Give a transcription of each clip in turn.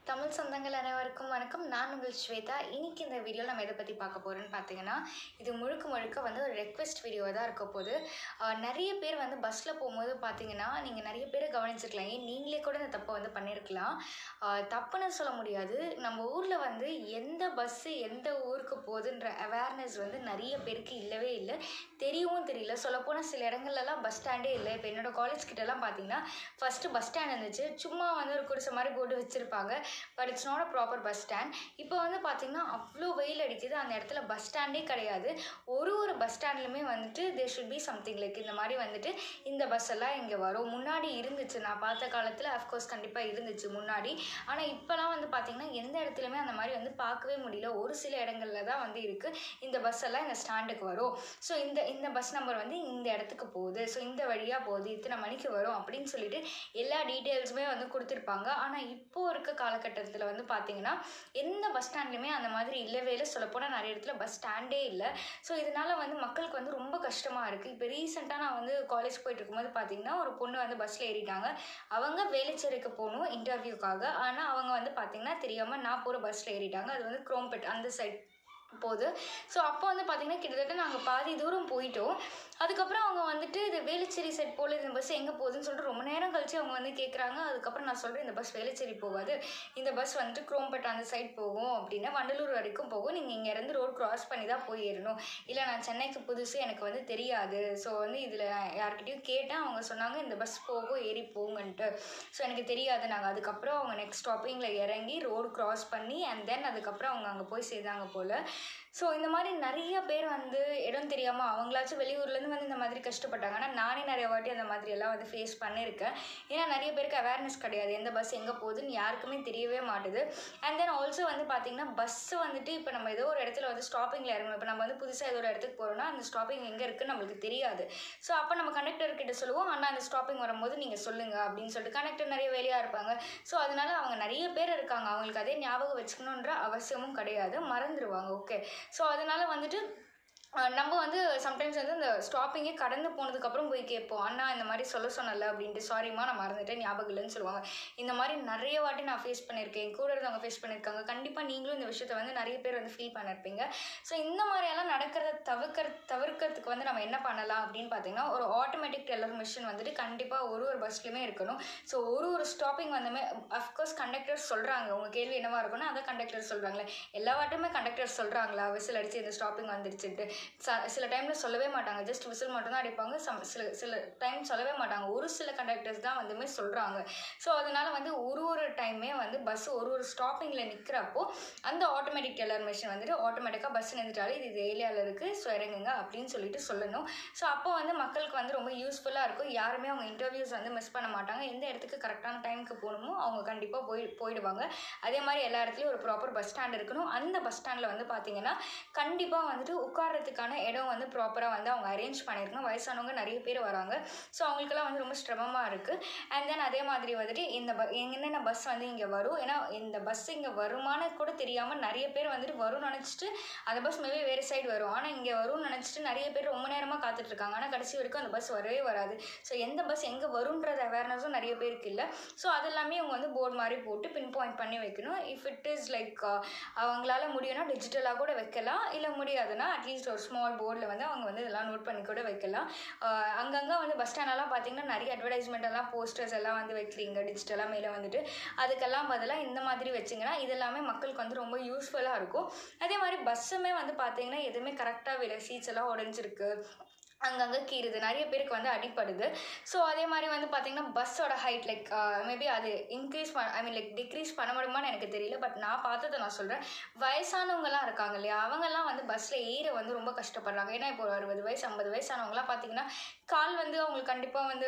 தமிழ் சொந்தங்கள் அனைவருக்கும் வணக்கம் நான் உங்கள் ஸ்வேதா இன்னைக்கு இந்த வீடியோவில் நம்ம எதை பற்றி பார்க்க போகிறோன்னு பார்த்தீங்கன்னா இது முழுக்க முழுக்க வந்து ஒரு ரெக்வெஸ்ட் வீடியோ தான் இருக்க போகுது ஆஹ் நிறைய பேர் வந்து பஸ்ஸில் போகும்போது பார்த்தீங்கன்னா நீங்கள் நிறைய பேரை கவனிச்சிருக்கலாம் ஏன் நீங்களே கூட இந்த தப்பை வந்து பண்ணியிருக்கலாம் ஆஹ் தப்புன்னு சொல்ல முடியாது நம்ம ஊரில் வந்து எந்த பஸ்ஸு எந்த ஊருக்கு போகுதுன்ற அவேர்னஸ் வந்து நிறைய பேருக்கு இல்லவே இல்லை தெரியவும் தெரியல சொல்லப்போனால் சில இடங்கள்லலாம் பஸ் ஸ்டாண்டே இல்லை இப்போ என்னோட காலேஜ் கிட்டலாம் பார்த்தீங்கன்னா ஃபஸ்ட்டு பஸ் ஸ்டாண்ட் இருந்துச்சு சும்மா வந்து ஒரு குடிசை மாதிரி போட்டு வச்சுருப்பாங்க but it's not a proper bus stand இப்போ வந்து பார்த்திங்கன்னா அவ்வளோ வெயில் அடிக்குது அந்த இடத்துல பஸ் ஸ்டாண்டே கிடையாது ஒரு ஒரு பஸ் ஸ்டாண்ட்லையுமே வந்துட்டு they should be something like இந்த மாதிரி வந்துட்டு இந்த பஸ் எல்லாம் இங்கே வரும் முன்னாடி இருந்துச்சு நான் பார்த்த காலத்தில் அஃப்கோர்ஸ் கண்டிப்பாக இருந்துச்சு முன்னாடி ஆனால் இப்போலாம் வந்து பார்த்திங்கன்னா எந்த இடத்துலையுமே அந்த மாதிரி வந்து பார்க்கவே முடியல ஒரு சில இடங்கள்ல தான் வந்து இருக்குது இந்த பஸ் எல்லாம் இந்த ஸ்டாண்டுக்கு வரும் ஸோ இந்த இந்த பஸ் நம்பர் வந்து இந்த இடத்துக்கு போகுது ஸோ இந்த வழியாக போகுது இத்தனை மணிக்கு வரும் அப்படின்னு சொல்லிட்டு எல்லா டீட்டெயில்ஸுமே வந்து கொடுத்துருப்பாங்க ஆனால் இப்போ இருக்க காலகட்டத்தில் வந்து பார்த்தீங்கன்னா எந்த பஸ் ஸ்டாண்ட்லையுமே அந்த மாதிரி இல்லவே இல்லை சொல்லப்போனால் நிறைய இடத்துல பஸ் ஸ்டாண்டே இல்லை ஸோ இதனால் வந்து மக்களுக்கு வந்து ரொம்ப கஷ்டமாக இருக்குது இப்போ ரீசெண்டாக நான் வந்து காலேஜ் போயிட்டு இருக்கும்போது பார்த்தீங்கன்னா ஒரு பொண்ணு வந்து பஸ்ஸில் ஏறிட்டாங்க அவங்க வேலைச்சேரிக்கு போகணும் இன்டர்வியூக்காக ஆனால் அவங்க வந்து பார்த்தீங்கன்னா தெரியாமல் நான் போகிற பஸ்ஸில் ஏறிட்டாங்க அது வந்து குரோம்பேட் அந்த சைட் போகுது ஸோ அப்போ வந்து பார்த்திங்கன்னா கிட்டத்தட்ட நாங்கள் பாதி தூரம் போயிட்டோம் அதுக்கப்புறம் அவங்க வந்துட்டு இது வேலுச்சேரி சைட் போல் இந்த பஸ் எங்கே போகுதுன்னு சொல்லிட்டு ரொம்ப நேரம் கழிச்சு அவங்க வந்து கேட்குறாங்க அதுக்கப்புறம் நான் சொல்கிறேன் இந்த பஸ் வேலுச்சேரி போகாது இந்த பஸ் வந்துட்டு குரோம்பேட் அந்த சைட் போகும் அப்படின்னா வண்டலூர் வரைக்கும் போகும் நீங்கள் இங்கே இருந்து ரோட் கிராஸ் பண்ணி தான் போய் ஏறணும் இல்லை நான் சென்னைக்கு புதுசு எனக்கு வந்து தெரியாது ஸோ வந்து இதில் யார்கிட்டயும் கேட்டேன் அவங்க சொன்னாங்க இந்த பஸ் போகும் ஏறி போங்கன்ட்டு ஸோ எனக்கு தெரியாது நாங்கள் அதுக்கப்புறம் அவங்க நெக்ஸ்ட் ஸ்டாப்பிங்கில் இறங்கி ரோடு கிராஸ் பண்ணி அண்ட் தென் அதுக்கப்புறம் அவங்க அங்கே போய் சேர்ந்தாங்க போல் ஸோ இந்த மாதிரி நிறைய பேர் வந்து இடம் தெரியாமல் அவங்களாச்சும் வெளியூர்லேருந்து வந்து இந்த மாதிரி கஷ்டப்பட்டாங்க ஆனால் நானே நிறைய வாட்டி அந்த மாதிரி எல்லாம் வந்து ஃபேஸ் பண்ணியிருக்கேன் ஏன்னா நிறைய பேருக்கு அவேர்னஸ் கிடையாது எந்த பஸ் எங்கே போகுதுன்னு யாருக்குமே தெரியவே மாட்டுது அண்ட் தென் ஆல்சோ வந்து பார்த்திங்கன்னா பஸ்ஸு வந்துட்டு இப்போ நம்ம ஏதோ ஒரு இடத்துல வந்து ஸ்டாப்பிங்கில் இறங்கணும் இப்போ நம்ம வந்து புதுசாக ஏதோ ஒரு இடத்துக்கு போகிறோம்னா அந்த ஸ்டாப்பிங் எங்கே இருக்குன்னு நம்மளுக்கு தெரியாது ஸோ அப்போ நம்ம கண்டக்டர் கிட்ட சொல்லுவோம் ஆனால் அந்த ஸ்டாப்பிங் வரும்போது நீங்கள் சொல்லுங்கள் அப்படின்னு சொல்லிட்டு கண்டக்டர் நிறைய வேலையாக இருப்பாங்க ஸோ அதனால அவங்க நிறைய பேர் இருக்காங்க அவங்களுக்கு அதே ஞாபகம் வச்சுக்கணுன்ற அவசியமும் கிடையாது மறந்துடுவாங்க ஓகே ஸோ அதனால வந்துட்டு அஹ் நம்ம வந்து சம்டைம்ஸ் வந்து இந்த ஸ்டாப்பிங்கே கடந்து போனதுக்கப்புறம் போய் கேட்போம் அண்ணா இந்த மாதிரி சொல்ல சொன்னல அப்படின்ட்டு சாரிம்மா நான் மறந்துட்டேன் ஞாபகம் இல்லைன்னு சொல்லுவாங்க இந்த மாதிரி நிறைய வாட்டி நான் ஃபேஸ் பண்ணியிருக்கேன் என் கூட இருந்தவங்க ஃபேஸ் பண்ணியிருக்காங்க கண்டிப்பாக நீங்களும் இந்த விஷயத்தை வந்து நிறைய பேர் வந்து ஃபீல் பண்ணியிருப்பீங்க ஸோ இந்த மாதிரியெல்லாம் நடக்கிறத தவிர்க்கிற தவிர்க்கிறதுக்கு வந்து நம்ம என்ன பண்ணலாம் அப்படின்னு பார்த்தீங்கன்னா ஒரு ஆட்டோமேட்டிக் டெல்லர் மிஷின் வந்துட்டு கண்டிப்பாக ஒரு ஒரு பஸ்லையுமே இருக்கணும் ஸோ ஒரு ஒரு ஸ்டாப்பிங் வந்துமே அஃப்கோர்ஸ் கண்டக்டர் சொல்கிறாங்க உங்கள் கேள்வி என்னவா இருக்கும்னா அதை கண்டக்டர் சொல்கிறாங்களே எல்லா வாட்டுமே கண்டக்டர் சொல்கிறாங்களா விசில் அடித்து இந்த ஸ்டாப்பிங் வந்துடுச்சுட்டு ச சில டைமில் சொல்லவே மாட்டாங்க ஜஸ்ட் விசில் மட்டும் தான் அடிப்பாங்க சம் சில சில டைம் சொல்லவே மாட்டாங்க ஒரு சில கண்டக்டர்ஸ் தான் வந்துமே சொல்கிறாங்க ஸோ அதனால் வந்து ஒரு ஒரு டைமே வந்து பஸ் ஒரு ஒரு ஸ்டாப்பிங்கில் நிற்கிறப்போ அந்த ஆட்டோமேட்டிக் டெல்லர் மிஷின் வந்துட்டு ஆட்டோமேட்டிக்காக பஸ் நின்றுட்டாலே இது ஏரியாவில் இருக்குது ஸோ இறங்குங்க அப்படின்னு சொல்லிட்டு சொல்லணும் ஸோ அப்போ வந்து மக்களுக்கு வந்து ரொம்ப யூஸ்ஃபுல்லாக இருக்கும் யாருமே அவங்க இன்டர்வியூஸ் வந்து மிஸ் பண்ண மாட்டாங்க எந்த இடத்துக்கு கரெக்டான டைமுக்கு போகணுமோ அவங்க கண்டிப்பாக போய் போயிடுவாங்க அதே மாதிரி எல்லா இடத்துலையும் ஒரு ப்ராப்பர் பஸ் ஸ்டாண்ட் இருக்கணும் அந்த பஸ் ஸ்டாண்டில் வந்து பார்த்தீங்கன்னா கண்டிப்பாக வந்துட்டு உட்கார்றதுக்கான இடம் வந்து ப்ராப்பராக வந்து அவங்க அரேஞ்ச் பண்ணியிருக்கணும் வயசானவங்க நிறைய பேர் வராங்க ஸோ அவங்களுக்கெல்லாம் வந்து ரொம்ப சிரமமாக இருக்குது அண்ட் தென் அதே மாதிரி வந்துட்டு இந்த ப என்னென்ன பஸ் வந்து இங்கே வரும் ஏன்னா இந்த பஸ் இங்கே வருமானு கூட தெரியாமல் நிறைய பேர் வந்துட்டு வரும்னு நினச்சிட்டு அந்த பஸ் மேபி வேறு சைடு வரும் ஆனால் இங்கே வரும்னு நினச்சிட்டு நிறைய பேர் ரொம்ப நேரமாக காத்துட்ருக்காங்க ஆனால் கடைசி வரைக்கும் அந்த பஸ் வரவே வராது ஸோ எந்த பஸ் எங்கே வரும்ன்றது அவேர்னஸும் நிறைய பேருக்கு இல்லை ஸோ அதெல்லாமே அவங்க வந்து போர்டு மாதிரி போட்டு பின் பாயிண்ட் பண்ணி வைக்கணும் இஃப் இட் இஸ் லைக் அவங்களால முடியும்னா டிஜிட்டலாக கூட வைக்கலாம் இல்லை முடியாதுன்னா அட்லீஸ்ட் ஒரு ஸ்மால் போர்டில் வந்து அவங்க வந்து இதெல்லாம் நோட் பண்ணி கூட வைக்கலாம் ஆஹ் அங்கங்கே வந்து பஸ் ஸ்டாண்டெல்லாம் பார்த்தீங்கன்னா நிறைய அட்வர்டைஸ்மெண்ட் எல்லாம் போஸ்டர்ஸ் எல்லாம் வந்து வைக்கிறீங்க டிஜிட்டலாக மேலே வந்துட்டு அதுக்கெல்லாம் பதிலாக இந்த மாதிரி வச்சிங்கன்னா இதெல்லாமே மக்களுக்கு வந்து ரொம்ப யூஸ்ஃபுல்லாக இருக்கும் அதே மாதிரி பஸ்ஸுமே வந்து பார்த்தீங்கன்னா எதுவுமே கரெக்டாக விலை சீட்ஸ் எல்லாம் உடஞ்சிருக்கு அங்கங்கே கீறுது நிறைய பேருக்கு வந்து அடிப்படுது ஸோ அதே மாதிரி வந்து பார்த்தீங்கன்னா பஸ்ஸோட ஹைட் லைக் மேபி அது இன்க்ரீஸ் பண்ண ஐ மீன் லைக் டிக்ரீஸ் பண்ண முடியுமான்னு எனக்கு தெரியல பட் நான் பார்த்ததை நான் சொல்கிறேன் வயசானவங்கலாம் இருக்காங்க இல்லையா அவங்கெல்லாம் வந்து பஸ்ஸில் ஏற வந்து ரொம்ப கஷ்டப்படுறாங்க ஏன்னா இப்போ ஒரு அறுபது வயசு ஐம்பது வயசானவங்களாம் பார்த்தீங்கன்னா கால் வந்து அவங்களுக்கு கண்டிப்பாக வந்து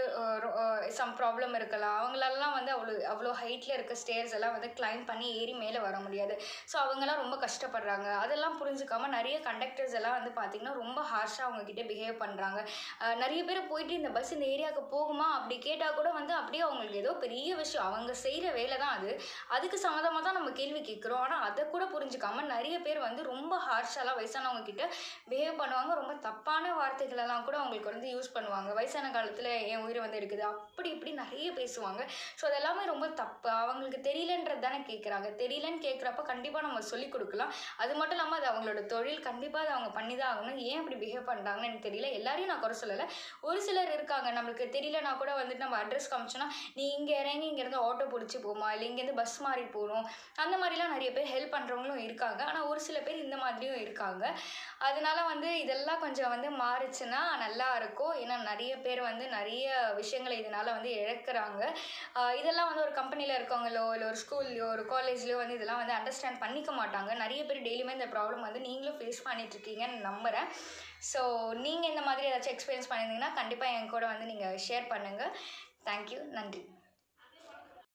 சம் ப்ராப்ளம் இருக்கலாம் அவங்களெல்லாம் வந்து அவ்வளோ அவ்வளோ ஹைட்டில் இருக்க ஸ்டேர்ஸ் எல்லாம் வந்து கிளைம் பண்ணி ஏறி மேலே வர முடியாது ஸோ அவங்கெல்லாம் ரொம்ப கஷ்டப்படுறாங்க அதெல்லாம் புரிஞ்சுக்காம நிறைய கண்டக்டர்ஸ் எல்லாம் வந்து பார்த்திங்கன்னா ரொம்ப ஹார்ஷாக அவங்கக்கிட்ட பிஹேவ் பண்ணுறாங்க மாட்டாங்க அஹ் நிறைய பேர் போயிட்டு இந்த பஸ் இந்த ஏரியாவுக்கு போகுமா அப்படி கேட்டால் கூட வந்து அப்படியே அவங்களுக்கு ஏதோ பெரிய விஷயம் அவங்க செய்கிற வேலை தான் அது அதுக்கு சம்மந்தமாக தான் நம்ம கேள்வி கேட்குறோம் ஆனால் அதை கூட புரிஞ்சுக்காம நிறைய பேர் வந்து ரொம்ப ஹார்ஷாலாம் வயசானவங்க கிட்ட பிஹேவ் பண்ணுவாங்க ரொம்ப தப்பான வார்த்தைகள் எல்லாம் கூட அவங்களுக்கு வந்து யூஸ் பண்ணுவாங்க வயசான காலத்தில் என் உயிர் வந்து இருக்குது அப்படி இப்படி நிறைய பேசுவாங்க ஸோ அதெல்லாமே ரொம்ப தப்பு அவங்களுக்கு தெரியலன்றது தானே கேட்குறாங்க தெரியலன்னு கேட்குறப்ப கண்டிப்பாக நம்ம சொல்லிக் கொடுக்கலாம் அது மட்டும் இல்லாமல் அது அவங்களோட தொழில் கண்டிப்பாக அதை அவங்க பண்ணி தான் ஆகணும் ஏன் அப்படி பிஹேவ் பண்ணுறாங்கன்னு எனக்கு தெரியல எல்லாரையும் நான் குறை சொல்லலை ஒரு சிலர் இருக்காங்க நம்மளுக்கு தெரியலனா கூட வந்துட்டு நம்ம அட்ரஸ் காமிச்சோன்னா நீ இங்கே இறங்கி இங்கேருந்து ஆட்டோ பிடிச்சி போமா இல்லை இங்கேருந்து பஸ் மாறி போகணும் அந்த மாதிரிலாம் நிறைய பேர் ஹெல்ப் பண்ணுறவங்களும் இருக்காங்க ஆனால் ஒரு சில பேர் இந்த மாதிரியும் இருக்காங்க அதனால வந்து இதெல்லாம் கொஞ்சம் வந்து மாறுச்சுன்னா நல்லா இருக்கும் ஏன்னா நிறைய பேர் வந்து நிறைய விஷயங்களை இதனால வந்து இழக்கிறாங்க ஆஹ் இதெல்லாம் வந்து ஒரு கம்பெனியில் இருக்கவங்களோ இல்லை ஒரு ஸ்கூல்லையோ ஒரு காலேஜ்லையோ வந்து இதெல்லாம் வந்து அண்டர்ஸ்டாண்ட் பண்ணிக்க மாட்டாங்க நிறைய பேர் டெய்லியுமே இந்த ப்ராப்ளம் வந்து நீங்களும் ஃபேஸ் பண்ணிட்டு இருக்கீங்கன்னு நம்புகிறேன் ஸோ நீங்கள் இந்த மாதிரி ஏதாச்சும் எக்ஸ்பீரியன்ஸ் பண்ணியிருந்தீங்கன்னா கண்டிப்பாக என் கூட வந்து நீங்கள் ஷேர் பண்ணுங்கள் தேங்க்யூ நன்றி